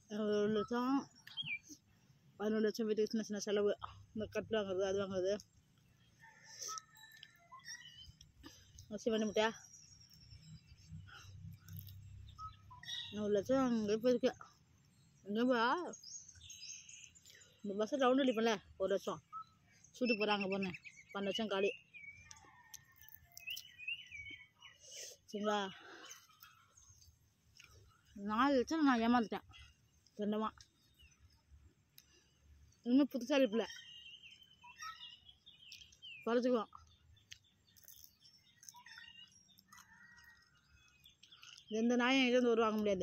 ஒரு லட்சம் பதினொரு லட்சம் வீட்டுக்கு சின்ன சின்ன செலவு இந்த கட்டு வாங்குறது அது வாங்குறது அரிசி பண்ணி முட்டையா ஒரு லட்சம் அங்கே போயிருக்கு எங்கே பா இந்த பஸ்ஸை ரவுண்ட் அடிப்பேன்ல ஒரு லட்சம் சூட்டு போகிறாங்க பொண்ணு பன்னெண்டு லட்சம் காலி சரிங்களா நாலு லட்சம் நான் ஏமாந்துட்டேன் ரெண்டமா இன்னும் புதுசாக இருப்பில்ல குறைச்சிக்குவோம் எந்த நாயும் என்கிட்ட இருந்து ஒரு வாங்க முடியாது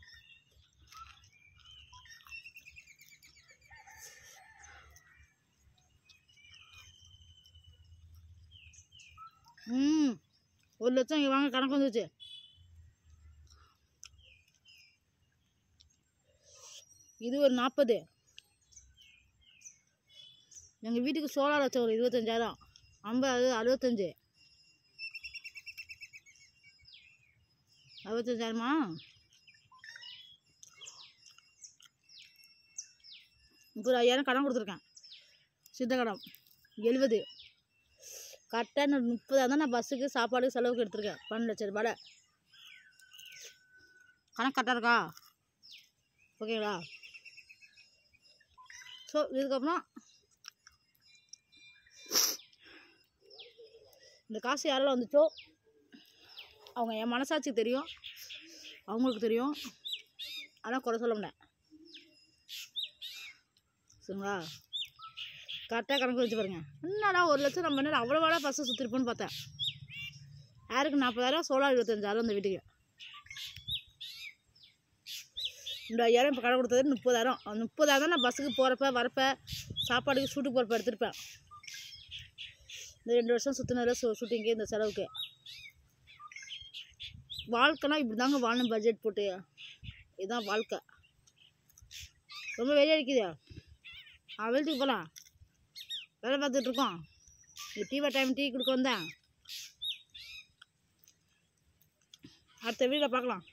ம் ஒரு லட்சம் இங்கே வாங்க கணக்கு வந்துச்சு இது ஒரு நாற்பது எங்கள் வீட்டுக்கு சோலார் வச்ச ஒரு இருபத்தஞ்சாயிரம் ஐம்பது அறுபத்தஞ்சு அறுபத்தஞ்சாயிரமா முப்பது ஐயாயிரம் கடன் கொடுத்துருக்கேன் சித்த கடன் எழுபது கரெக்டாக நான் முப்பதாயிரம் தான் நான் பஸ்ஸுக்கு சாப்பாடு செலவுக்கு எடுத்திருக்கேன் பன்னெண்டு லட்ச ரூபாய் கணக்கு கரெக்டாக இருக்கா ஓகேங்களா ஸோ இதுக்கப்புறம் இந்த காசு யாரெல்லாம் வந்துச்சோ அவங்க என் மனசாட்சிக்கு தெரியும் அவங்களுக்கு தெரியும் ஆனால் குறை சொல்ல முடியல சரிங்களா கரெக்டாக கணக்கு வச்சு பாருங்க என்னடா ஒரு லட்சம் நம்ம என்ன அவ்வளோ வேலை பஸ்ஸை சுற்றிருப்போன்னு பார்த்தேன் யாருக்கு நாற்பதாயிரம் சோழா இருபத்தஞ்சாயிரம் இந்த வீட்டுக்கு இந்த ஐயாயிரம் இப்போ கடை கொடுத்தது முப்பதாயிரம் அந்த முப்பதாயிரம் தான் நான் பஸ்ஸுக்கு போகிறப்ப வரப்ப சாப்பாடுக்கு ஷூட்டுக்கு போகிறப்ப எடுத்திருப்பேன் இந்த ரெண்டு வருஷம் சுற்றினதில் ஷூ ஷூட்டிங்கு இந்த செலவுக்கு வாழ்க்கைனா இப்படி தாங்க வாழணும் பட்ஜெட் போட்டு இதுதான் வாழ்க்கை ரொம்ப வெளியே அடிக்குது அவளுக்கு போகலாம் வேலை பார்த்துட்டு இருக்கோம் இந்த டீ டைம் டீ கொடுக்க வந்தேன் அடுத்த வீடியோ பார்க்கலாம்